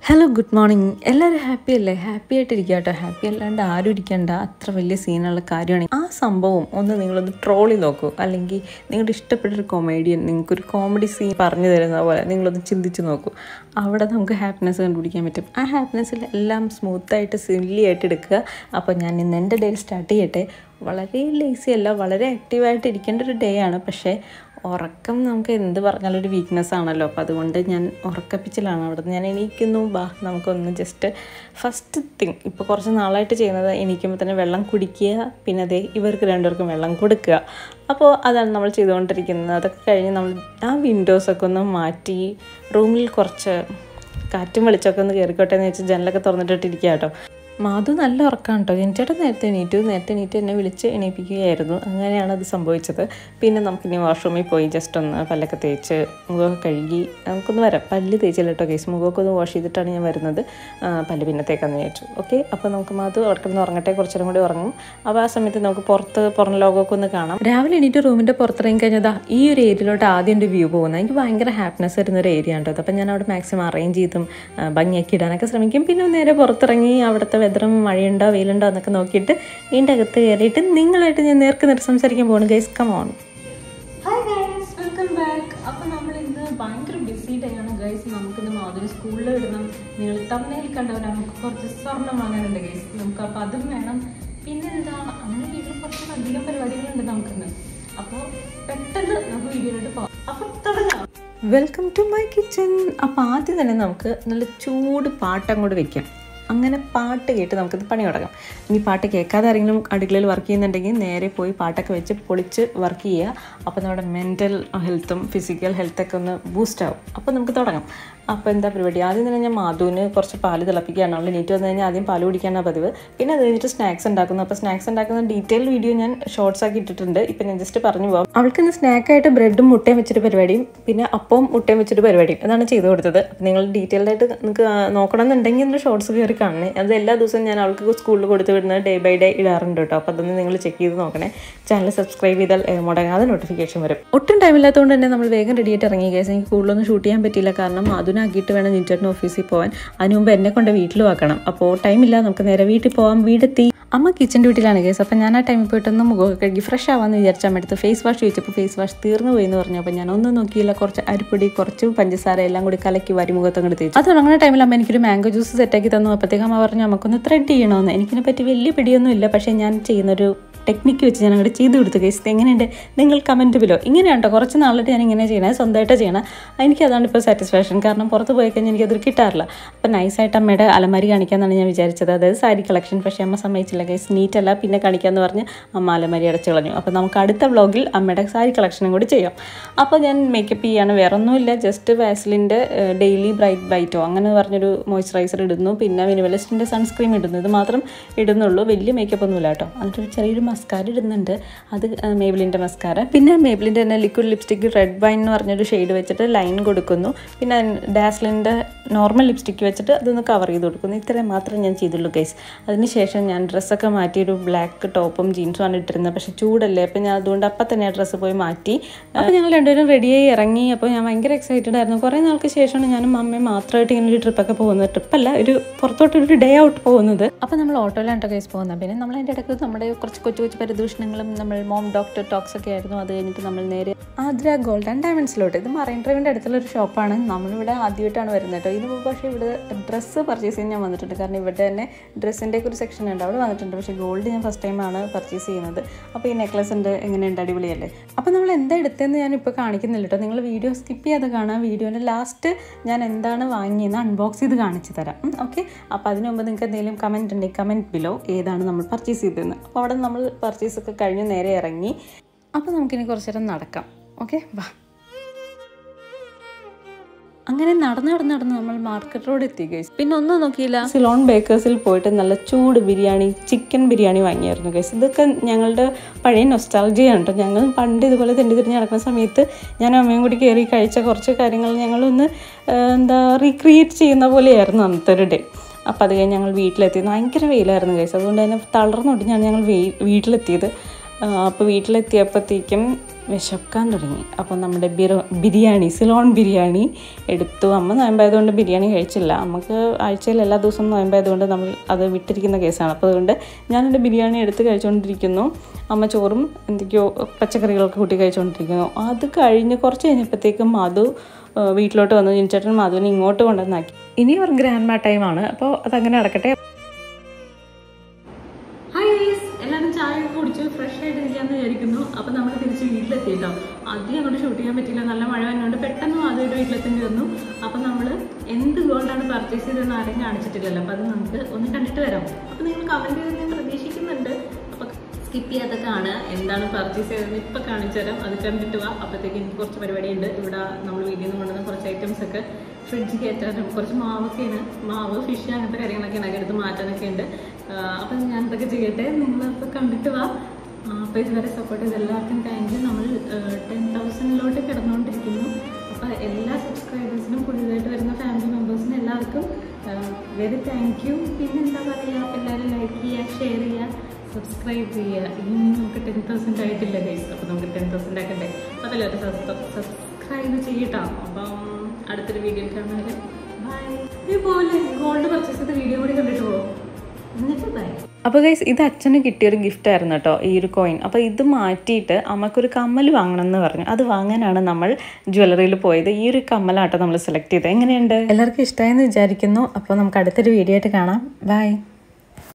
hello good morning എല്ലാവരും happy അല്ലേ happy ആയിട്ടിരിക്കുക കേട്ടോ ഹാപ്പി അല്ലാണ്ട് ആരും ഇരിക്കേണ്ട അത്ര വലിയ സീനുള്ള കാര്യമാണ് ആ സംഭവം ഒന്ന് നിങ്ങളൊന്ന് ട്രോളി നോക്കൂ അല്ലെങ്കിൽ നിങ്ങളുടെ ഇഷ്ടപ്പെട്ട ഒരു കൊമേഡിയൻ നിങ്ങൾക്കൊരു കോമഡി സീൻ പറഞ്ഞു തരുന്ന പോലെ നിങ്ങളൊന്ന് ചിന്തിച്ച് നോക്കൂ അവിടെ നമുക്ക് ഹാപ്പിനെസ് കണ്ടുപിടിക്കാൻ പറ്റും ആ ഹാപ്പിനെസ്സിൽ എല്ലാം സ്മൂത്തായിട്ട് സില്ലി ആയിട്ട് എടുക്കുക അപ്പോൾ ഞാൻ ഇന്ന് എൻ്റെ ഡേ സ്റ്റാർട്ട് ചെയ്യട്ടെ വളരെ ലേസി അല്ല വളരെ ആക്റ്റീവായിട്ട് ഇരിക്കേണ്ട ഒരു ഡേ ആണ് പക്ഷേ ഉറക്കം നമുക്ക് എന്ത് പറഞ്ഞാലും ഒരു വീക്ക്നെസ് ആണല്ലോ അപ്പോൾ അതുകൊണ്ട് ഞാൻ ഉറക്കപ്പിച്ചിലാണ് അവിടെ ഞാൻ എണീക്കുന്നു ബാ നമുക്കൊന്ന് ജസ്റ്റ് ഫസ്റ്റ് തിങ് ഇപ്പോൾ കുറച്ച് നാളായിട്ട് ചെയ്യുന്നത് എണീക്കുമ്പോൾ തന്നെ വെള്ളം കുടിക്കുക പിന്നെ അതേ ഇവർക്ക് രണ്ടുപേർക്കും വെള്ളം കൊടുക്കുക അപ്പോൾ അതാണ് നമ്മൾ ചെയ്തുകൊണ്ടിരിക്കുന്നത് അതൊക്കെ കഴിഞ്ഞ് നമ്മൾ ആ വിൻഡോസൊക്കെ ഒന്ന് മാറ്റി റൂമിൽ കുറച്ച് കാറ്റും വെളിച്ചമൊക്കെ ഒന്ന് കയറിക്കോട്ടെ എന്ന് വെച്ച് ജനലൊക്കെ തുറന്നിട്ടിട്ടിരിക്കുക കേട്ടോ മാധു നല്ല ഉറക്കമാണ് കേട്ടോ ജനിച്ചേട്ടൻ നേരത്തെ എണീറ്റു നേരത്തെ എണീറ്റ് എന്നെ വിളിച്ച് എണീപ്പിക്കുകയായിരുന്നു അങ്ങനെയാണ് അത് സംഭവിച്ചത് പിന്നെ നമുക്കിനി വാഷ്റൂമിൽ പോയി ജസ്റ്റ് ഒന്ന് പല്ലൊക്കെ തേച്ച് മുഖമൊക്കെ കഴുകി നമുക്കൊന്ന് വരാം പല്ല് തേച്ചില്ല കേട്ടോ കേസ് മുഖമൊക്കെ ഒന്ന് വാഷ് ചെയ്തിട്ടാണ് ഞാൻ വരുന്നത് ആ, പല്ല് പിന്നെ തേക്കാന്ന് വിചാരിച്ചു ഓക്കെ അപ്പോൾ നമുക്ക് മാധു അവിടെ കിടന്ന് ഉറങ്ങട്ടെ കുറച്ചു നേരം കൂടി ഉറങ്ങും അപ്പോൾ ആ സമയത്ത് നമുക്ക് പുറത്ത് പുറം ലോകമൊക്കെ ഒന്ന് കാണാം രാവിലെ എണീറ്റ് റൂമിൻ്റെ പുറത്തിറങ്ങി കഴിഞ്ഞതാ ഈ ഒരു ഏരിയയിലോട്ട് ആദ്യം എൻ്റെ വ്യൂ പോകുന്നത് എനിക്ക് ഭയങ്കര ഹാപ്പിനെസ് വരുന്ന ഒരു ഏരിയ ആണ് കേട്ടോ അപ്പോൾ ഞാൻ അവിടെ മാക്സിമം അറേഞ്ച് ചെയ്തും ആ, ഭംഗിയാക്കി ഇടാനൊക്കെ ശ്രമിക്കും പിന്നെ നേരെ പുറത്തിറങ്ങി അവിടുത്തെ വെതറും മഴയുണ്ടോ വെയിലുണ്ടോ എന്നൊക്കെ നോക്കിയിട്ട് ഇതിൻ്റെ അകത്ത് കയറിയിട്ട് നിങ്ങളായിട്ട് ഞാൻ നേർക്ക് നേരെ സംസാരിക്കാൻ പോകുന്നു guys come on hi guys welcome back അപ്പോൾ നമ്മൾ ഇന്ന് ഭയങ്കര ബിസി ഡേ ആണ് ഗൈസ് നമുക്കിന്ന് മാധുരി സ്കൂളിൽ ഇടണം നിങ്ങൾ തമ്മിൽ കണ്ടവരാ നമുക്ക് കുറച്ച് സ്വർണ്ണം വാങ്ങാനുണ്ട് ഗൈസ് നമുക്ക് അപ്പോൾ അതും വേണം പിന്നെ എന്താ അങ്ങനെ വീട്ടിൽ കുറച്ച് അധികം പരിപാടികളുണ്ട് നമുക്കിന്ന് അപ്പോൾ പെട്ടെന്ന് നമുക്ക് വീഡിയോയിലോട്ട് പോകാം അപ്പോൾ തുടങ്ങാം വെൽക്കം ടു മൈ കിച്ചൺ അപ്പോൾ ആദ്യം തന്നെ നമുക്ക് നല്ല ചൂട് പാട്ട് അങ്ങോട്ട് വെക്കാം അങ്ങനെ പാട്ട് കേട്ട് നമുക്കിത് പണി തുടങ്ങാം ഇനി പാട്ട് കേൾക്കാതെ ആരെങ്കിലും അടുക്കളയിൽ വർക്ക് ചെയ്യുന്നുണ്ടെങ്കിൽ നേരെ പോയി പാട്ടൊക്കെ വെച്ച് പൊളിച്ച് വർക്ക് ചെയ്യുക അപ്പോൾ നമ്മുടെ മെൻറ്റൽ ഹെൽത്തും ഫിസിക്കൽ ഹെൽത്തൊക്കെ ഒന്ന് ബൂസ്റ്റ് ആവും അപ്പോൾ നമുക്ക് തുടങ്ങാം അപ്പോൾ എന്താ പരിപാടി ആദ്യം തന്നെ ഞാൻ മാധുവിന് കുറച്ച് പാല് തിളപ്പിക്കുകയാണ് അവൾ നീറ്റ് വന്നു കഴിഞ്ഞാൽ ആദ്യം പാല് കുടിക്കാനാണ് പതിവ് പിന്നെ അത് കഴിഞ്ഞിട്ട് സ്നാക്സ് ഉണ്ടാക്കുന്നു അപ്പോൾ സ്നാക്സ് ഉണ്ടാക്കുന്ന ഡീറ്റെയിൽ വീഡിയോ ഞാൻ ഷോർട്സ് ആക്കി ഇട്ടിട്ടുണ്ട് ഇപ്പം ഞാൻ ജസ്റ്റ് പറഞ്ഞു പോകാം അവൾക്ക് ഇന്ന് സ്നാക്കായിട്ട് ബ്രെഡും മുട്ടയും വെച്ചിട്ട് പരിപാടിയും പിന്നെ അപ്പവും മുട്ടയും വെച്ചിട്ട് പരിപാടിയും അതാണ് ചെയ്തു കൊടുത്തത് അപ്പോൾ നിങ്ങൾ ഡീറ്റെയിൽഡ് ആയിട്ട് നിങ്ങൾക്ക് നോക്കണം എന്നുണ്ടെങ്കിൽ എൻ്റെ ഷോർട്സ് കയറി കാണണേ അത് എല്ലാ ദിവസവും ഞാൻ അവൾക്ക് സ്കൂളിൽ കൊടുത്ത് വിടുന്നത് ഡേ ബൈ ഡേ ഇടാറുണ്ട് കേട്ടോ അപ്പോൾ അതൊന്ന് നിങ്ങൾ ചെക്ക് ചെയ്ത് നോക്കണേ ചാനൽ സബ്സ്ക്രൈബ് ചെയ്താൽ ഏ, മുടങ്ങാതെ നോട്ടിഫിക്കേഷൻ വരും ഒട്ടും ടൈമില്ലാത്തതുകൊണ്ട് തന്നെ നമ്മൾ വേഗം റെഡി ആയിട്ട് ഇറങ്ങി കേസ് എനിക്ക് കൂടുതലൊന്നും ഷൂട്ട് ചെയ്യാൻ പറ്റിയില്ല കാരണം അതിനാക്കിയിട്ട് വേണം നിഞ്ചേട്ടൻ ഓഫീസിൽ പോകാൻ അതിന് മുമ്പ് എന്നെ കൊണ്ട് വീട്ടിലും ആക്കണം അപ്പോൾ ടൈമില്ല നമുക്ക് നേരെ വീട്ടിൽ പോകാം വീടെത്തി അമ്മ കിച്ചൻ്റെ വീട്ടിലാണ് കേസ് അപ്പോൾ ഞാൻ ആ ടൈമിൽ പോയിട്ടൊന്ന് മുഖമൊക്കെ കഴുകി ഫ്രഷ് ആവാമെന്ന് വിചാരിച്ച അമ്മ അടുത്ത് ഫേസ് വാഷ് ചോദിച്ചപ്പോൾ ഫേസ് വാഷ് തീർന്നു പോയി എന്ന് പറഞ്ഞു അപ്പോൾ ഞാൻ ഒന്നും നോക്കിയില്ല കുറച്ച് അരിപ്പൊടി കുറച്ച് പഞ്ചസാര എല്ലാം കൂടി കലക്കി വരി മുഖത്തും കൂടി തേച്ചു അത് തുടങ്ങുന്ന ടൈമിൽ അമ്മ എനിക്കൊരു മാംഗോ ജ്യൂസ് സെറ്റാക്കി തന്നു അപ്പോഴത്തേക്ക് അമ്മ പറഞ്ഞു നമുക്കൊന്ന് ത്രെഡ് ചെയ്യണമെന്ന് എനിക്കിനെ പറ്റി വലിയ പിടിയൊന്നും ഇല്ല പക്ഷേ ഞാൻ ചെയ്യുന്നൊരു ടെക്നിക്ക് വെച്ച് ഞാൻ അങ്ങോട്ട് ചെയ്ത് കൊടുത്തു കേസ് എങ്ങനെയുണ്ട് നിങ്ങൾ കമൻറ്റ് ബിലോ ഇങ്ങനെയാണ് കേട്ടോ കുറച്ച് നാളായിട്ട് ഞാൻ ഇങ്ങനെ ചെയ്യണേ സ്വന്തമായിട്ട് ചെയ്യണം എനിക്ക് അതാണ് ഇപ്പോൾ സാറ്റിസ്ഫാക്ഷൻ കാരണം പുറത്ത് പോയി കഴിഞ്ഞാൽ എനിക്കത് കിട്ടാറില്ല അപ്പോൾ നൈസായിട്ട് അമ്മയുടെ അലമാരി കാണിക്കാമെന്നാണ് ഞാൻ വിചാരിച്ചത് അതായത് സാരി കളക്ഷൻ പക്ഷേ അമ്മ സമ്മതിച്ചില്ല കേസ് നീറ്റ് അല്ല പിന്നെ കാണിക്കാമെന്ന് പറഞ്ഞ് അമ്മ അലമാരി അടച്ചു കളഞ്ഞു അപ്പോൾ നമുക്ക് അടുത്ത വ്ളോഗിൽ അമ്മയുടെ സാരി കളക്ഷനും കൂടി ചെയ്യാം അപ്പോൾ ഞാൻ മേക്കപ്പ് ചെയ്യാണ് വേറെ ഒന്നുമില്ല ജസ്റ്റ് വാസലിൻ്റെ ഡെയിലി ബ്രൈറ്റ് ബൈറ്റോ അങ്ങനെ പറഞ്ഞൊരു മോയ്സ്ചറൈസർ ഇടുന്നു പിന്നെ മിനിമലിസ്റ്റിൻ്റെ സൺസ്ക്രീം ഇടുന്നു ഇത് മാത്രം ഇടുന്നുള്ളൂ വലിയ മേക്കപ്പ് ഒന്നുമില്ല കേട്ടോ എന്നിട്ടൊരു ചെറിയൊരു മസ്കാര ഇടുന്നുണ്ട് അത് മേബിലിൻ്റെ മസ്കാര പിന്നെ മേബിലിൻ്റെ തന്നെ ലിക്വിഡ് ലിപ്സ്റ്റിക്ക് റെഡ് വൈൻ എന്ന് പറഞ്ഞൊരു ഷെയ്ഡ് വെച്ചിട്ട് ലൈൻ കൊടുക്കുന്നു പിന്നെ ഡാസ്ലിൻ്റെ നോർമൽ ലിപ്സ്റ്റിക്ക് വെച്ചിട്ട് അതൊന്ന് കവർ ചെയ്ത് കൊടുക്കുന്നു ഇത്രയും മാത്രമേ ഞാൻ ചെയ്തുള്ളൂ ഗൈസ് അതിനുശേഷം ഞാൻ ഡ്രസ്സൊക്കെ മാറ്റി ഒരു ബ്ലാക്ക് ടോപ്പും ജീൻസും ആണ് ഇട്ടിരുന്നത് പക്ഷേ ചൂടല്ലേ അപ്പോൾ ഞാൻ അതുകൊണ്ട് അപ്പം തന്നെ ആ ഡ്രസ്സ് പോയി മാറ്റി അപ്പോൾ ഞങ്ങൾ രണ്ടുപേരും റെഡിയായി ഇറങ്ങി അപ്പോൾ ഞാൻ ഭയങ്കര എക്സൈറ്റഡ് ആയിരുന്നു കുറേ നാൾക്ക് ശേഷമാണ് ഞാനും അമ്മയും മാത്രമായിട്ട് ഇങ്ങനെ ഒരു ട്രിപ്പൊക്കെ പോകുന്നത് ട്രിപ്പല്ല ഒരു പുറത്തോട്ടൊരു ഡേ ഔട്ട് പോകുന്നത് അപ്പോൾ നമ്മൾ ഓട്ടോയിലാണ് കേട്ടോ കേസ് പോകുന്നത് പിന്നെ നമ്മൾ അതിൻ്റെ ഇടയ്ക്ക് നമ്മുടെ കുറച്ച് കൊച്ചു കൊച്ചു പരിദൂഷണങ്ങളും നമ്മൾ മോം ഡോക്ടർ ടോക്സ് ഒക്കെ ആയിരുന്നു അത് കഴിഞ്ഞിട്ട് നമ്മൾ നേരെ ആദ്ര ഗോൾഡ് ആൻഡ് ഡയമണ്ട്സിലോട്ട് ഇത് മറൈൻ ഡ്രൈവിൻ്റെ അടുത്തുള്ള ഒരു ഷോപ്പാണ് നമ്മളിവിടെ ആദ്യമായിട്ടാണ് വരുന്നത് കേട്ടോ ഇതിന് മുമ്പ് പക്ഷേ ഇവിടെ ഡ്രസ്സ് പർച്ചേസ് ചെയ്യാൻ ഞാൻ വന്നിട്ടുണ്ട് കാരണം ഇവിടെ തന്നെ ഡ്രസ്സിൻ്റെ ഒക്കെ ഒരു സെക്ഷൻ ഉണ്ട് അവിടെ വന്നിട്ടുണ്ട് പക്ഷേ ഗോൾഡ് ഞാൻ ഫസ്റ്റ് ടൈമാണ് പർച്ചേസ് ചെയ്യുന്നത് അപ്പോൾ ഈ നെക്ലസ് ഉണ്ട് എങ്ങനെയുണ്ട് അടിപൊളിയല്ലേ അപ്പോൾ നമ്മൾ എന്താ എടുത്തതെന്ന് ഞാൻ ഇപ്പോൾ കാണിക്കുന്നില്ല കേട്ടോ നിങ്ങൾ വീഡിയോ സ്കിപ്പ് ചെയ്യാതെ കാണാം വീഡിയോൻ്റെ ലാസ്റ്റ് ഞാൻ എന്താണ് വാങ്ങിയെന്ന് അൺബോക്സ് ചെയ്ത് കാണിച്ചു തരാം ഓക്കെ അപ്പോൾ അതിന് മുമ്പ് നിങ്ങൾക്ക് എന്തെങ്കിലും കമൻറ്റ് ഉണ്ടെങ്കിൽ കമൻറ്റ് ബിലോ ഏതാണ് നമ്മൾ പർച്ചേസ് ചെയ്തതെന്ന് അപ്പോൾ അവിടെ നമ്മൾ പർച്ചേസ് ഒക്കെ കഴിഞ്ഞ് നേരെ ഇറങ്ങി അപ്പോൾ നമുക്കിനി കുറച്ച് നേരം നടക്കാം ഓക്കെ വാ അങ്ങനെ നടന്ന് നടന്ന് നടന്ന് നമ്മൾ മാർക്കറ്റ് റോഡ് എത്തി ഗൈസ് പിന്നെ ഒന്നും നോക്കിയില്ല സിലോൺ ബേക്കേഴ്സിൽ പോയിട്ട് നല്ല ചൂട് ബിരിയാണി ചിക്കൻ ബിരിയാണി വാങ്ങിയായിരുന്നു ഗൈസ് ഇതൊക്കെ ഞങ്ങളുടെ പഴയ നൊസ്റ്റാൾജിയാണ് കേട്ടോ ഞങ്ങൾ പണ്ട് ഇതുപോലെ തെണ്ടി തിരിഞ്ഞ് നടക്കുന്ന സമയത്ത് ഞാൻ അമ്മയും കൂടി കയറി കഴിച്ച കുറച്ച് കാര്യങ്ങൾ ഞങ്ങളൊന്ന് ആ, എന്താ റീക്രിയേറ്റ് ചെയ്യുന്ന പോലെയായിരുന്നു അന്നത്തെ ഒരു ഡേ അപ്പോൾ അത് കഴിഞ്ഞ് ഞങ്ങൾ വീട്ടിലെത്തി ഭയങ്കര വെയിലായിരുന്നു ഗൈസ് അതുകൊണ്ട് തന്നെ തളർന്നൊടിഞ്ഞാണ് ഞങ്ങൾ വീ വീട്ടിലെത്തിയത് അപ്പോൾ വീട്ടിലെത്തിയപ്പോഴത്തേക്കും വിശക്കാൻ തുടങ്ങി അപ്പം നമ്മുടെ ബിറോ ബിരിയാണി സിലോൺ ബിരിയാണി എടുത്തു അമ്മ നോയമ്പായതുകൊണ്ട് ബിരിയാണി കഴിച്ചില്ല നമുക്ക് ആഴ്ചയിൽ എല്ലാ ദിവസവും നോയമ്പായതുകൊണ്ട് നമ്മൾ അത് വിട്ടിരിക്കുന്ന കേസാണ് അപ്പോൾ അതുകൊണ്ട് ഞാനെൻ്റെ ബിരിയാണി എടുത്ത് കഴിച്ചുകൊണ്ടിരിക്കുന്നു അമ്മ ചോറും എന്തൊക്കെയോ പച്ചക്കറികളൊക്കെ കൂട്ടി കഴിച്ചുകൊണ്ടിരിക്കുന്നു അത് കഴിഞ്ഞ് കുറച്ച് കഴിഞ്ഞപ്പോഴത്തേക്കും മധു ആ, വീട്ടിലോട്ട് വന്നു ജിൻചേട്ടൻ മധുവിനെ ഇങ്ങോട്ട് കൊണ്ടുവന്നാക്കി ഇനി ഒരു ഗ്രാൻഡ് മാ ടൈമാണ് അപ്പോൾ അതങ്ങനെ നടക്കട്ടെ ഹായ് ഗൈസ് എല്ലാവരും ചായ ഒക്കെ കുടിച്ച് ഫ്രഷ് ആയിട്ട് ഇരിക്കാന്ന് വിചാരിക്കുന്നു അപ്പോൾ നമ്മൾ തിരിച്ച് വീട്ടിലെത്തി കേട്ടോ ആദ്യം അങ്ങോട്ട് ഷൂട്ട് ചെയ്യാൻ പറ്റില്ല നല്ല മഴ വന്നുകൊണ്ട് പെട്ടെന്ന് ആദ്യമായിട്ട് വീട്ടിലെത്തേണ്ടി വന്നു അപ്പോൾ നമ്മൾ എന്ത് ഗോൾഡാണ് പർച്ചേസ് ചെയ്തതെന്ന് ആരെയും കാണിച്ചിട്ടില്ലല്ലോ അപ്പോൾ അത് നമുക്ക് ഒന്ന് കണ്ടിട്ട് വരാം അപ്പോൾ നിങ്ങൾ കമൻറ്റ് ചെയ്ത് ഞാൻ പ്രതീക്ഷിക്കുന്നുണ്ട് അപ്പോൾ സ്കിപ്പ് ചെയ്യാതെ കാണുക എന്താണ് പർച്ചേസ് ചെയ്തതെന്ന് ഇപ്പം കാണിച്ചു തരാം അത് കണ്ടിട്ട് വാ അപ്പോഴത്തേക്ക് എനിക്ക് കുറച്ച് പരിപാടിയുണ്ട് ഇവിടെ നമ്മൾ വീട്ടിൽ നിന്ന് കൊണ്ടുവന്ന കുറച്ച് ഐറ്റംസ് ഒക്കെ ഫ്രിഡ്ജ് കയറ്റാനും കുറച്ച് മാവൊക്കെയാണ് മാവ് ഫിഷ് അങ്ങനത്തെ കാര്യങ്ങളൊക്കെ ഉണ്ടാക്കി എടുത്ത് മാറ്റാനൊക്കെ ഉണ്ട് അപ്പം ഞാൻ ഇതൊക്കെ ചെയ്യട്ടെ നിങ്ങളപ്പോൾ കണ്ടിട്ട് വാ അപ്പോൾ ഇതുവരെ സപ്പോർട്ട് ചെയ്ത് എല്ലാവർക്കും താങ്ക് യു നമ്മൾ ടെൻ തൗസൻഡിലോട്ട് കിടന്നുകൊണ്ടിരിക്കുന്നു അപ്പോൾ എല്ലാ സബ്സ്ക്രൈബേഴ്സിനും പുതിയതായിട്ട് വരുന്ന ഫാമിലി മെമ്പേഴ്സിനും എല്ലാവർക്കും വെരി താങ്ക് യു പിന്നെ എന്താ പറയുക എല്ലാവരും ലൈക്ക് ചെയ്യുക ഷെയർ ചെയ്യുക സബ്സ്ക്രൈബ് ചെയ്യുക ഇനി നമുക്ക് ടെൻ തൗസൻഡ് ആയിട്ടില്ല ഗൈസ് അപ്പോൾ നമുക്ക് ടെൻ തൗസൻഡ് ആക്കണ്ടേ അപ്പോൾ എല്ലാവരും സബ്സ്ക്രൈബ് ചെയ്യട്ടോ അപ്പം അടുത്തൊരു വീഡിയോ കാണുന്നത് ബൈ ഇതുപോലെ ഗോൾഡ് പർച്ചേസ് ചെയ്ത വീഡിയോ കൂടി കണ്ടിട്ട് പോകും എന്നിട്ട് ബൈ അപ്പോൾ ഗൈസ് ഇത് അച്ഛന് കിട്ടിയൊരു ഗിഫ്റ്റ് ആയിരുന്നു കേട്ടോ ഈ ഒരു കോയിൻ അപ്പോൾ ഇത് മാറ്റിയിട്ട് അമ്മക്കൊരു കമ്മൽ വാങ്ങണം എന്ന് പറഞ്ഞു അത് വാങ്ങാനാണ് നമ്മൾ ജ്വല്ലറിയിൽ പോയത് ഈ ഒരു കമ്മലാട്ടോ നമ്മൾ സെലക്ട് ചെയ്തത് എങ്ങനെയുണ്ട് എല്ലാവർക്കും ഇഷ്ടമായെന്ന് വിചാരിക്കുന്നു അപ്പോൾ നമുക്ക് അടുത്തൊരു വീഡിയോ ആയിട്ട് കാണാം ബൈ